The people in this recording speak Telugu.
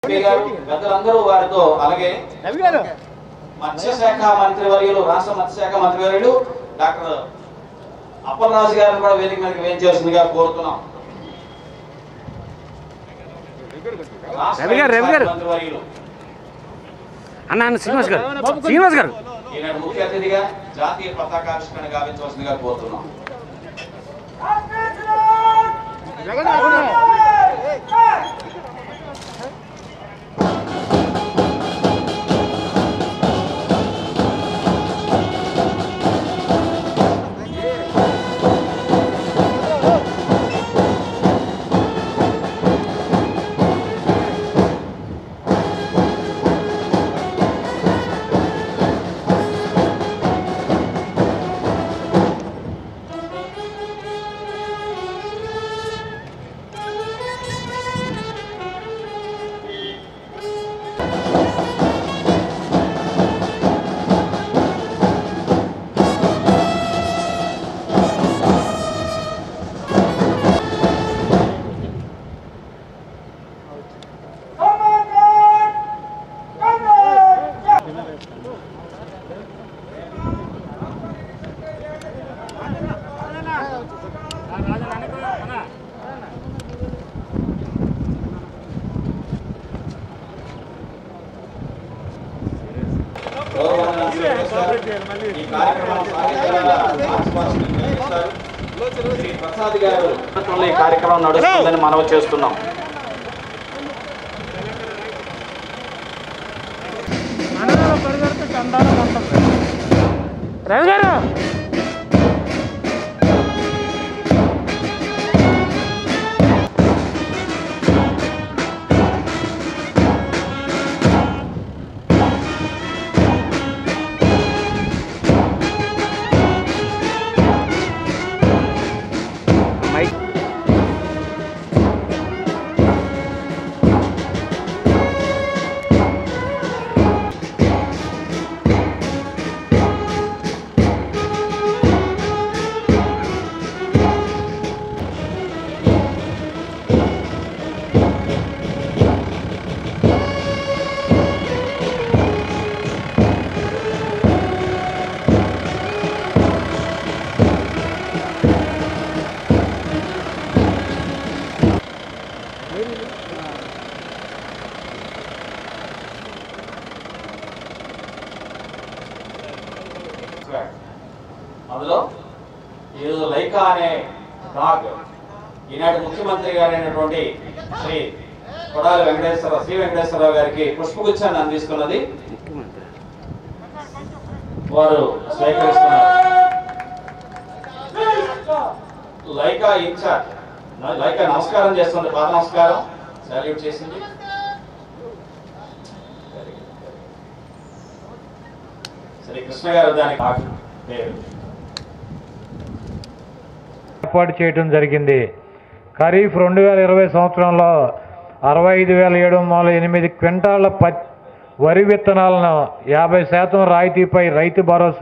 ఎస్పీ గారు పెద్దలందరూ వారితో అలాగే రవి గారు మత్స్యశాఖ మంత్రివర్యులు రాష్ట్ర మత్స్యశాఖ మంత్రివర్యులు డాక్టర్ అప్పలరాజు గారిని కూడా వేదిక మీదకి వేయించాల్సిందిగా కోరుతున్నాం రాష్ట్ర రవి గారు, రవి గారు. మంత్రివర్యులు అన్న అన్న శ్రీనివాస్ గారు శ్రీనివాస్ గారు ఈనాడు ముఖ్య అతిథిగా జాతీయ పతాకావిష్కరణ గావించవలసిందిగా కోరుతున్నాం జగన్ ఆగునా? ఈ కార్యక్రమం శ్రీ ప్రసాద్ గారు నేతృత్వంలో ఈ కార్యక్రమం నడుస్తుందని మనవి చేస్తున్నాం రవి గారు మైక్ అందులో ఈరోజు లైకా అనే డాగ్ ఈనాటి ముఖ్యమంత్రి గారైనటువంటి శ్రీ కొడాలి వెంకటేశ్వర శ్రీ వెంకటేశ్వరరావు గారికి పుష్పగుచ్చాన్ని అందిస్తున్నది వారు స్వీకరిస్తున్నారు లైకా ఇన్ఛార్జ్ లైకా నమస్కారం చేస్తుంది పాద నమస్కారం సాల్యూట్ చేసింది శ్రీ కృష్ణ గారు దానికి పేరు ఏర్పాటు చేయడం జరిగింది ఖరీఫ్ రెండు వేల ఇరవై సంవత్సరంలో అరవై ఐదు వేల ఏడు వందల ఎనిమిది క్వింటాల ప వరి విత్తనాలను యాభై శాతం రాయితీపై రైతు భరోసా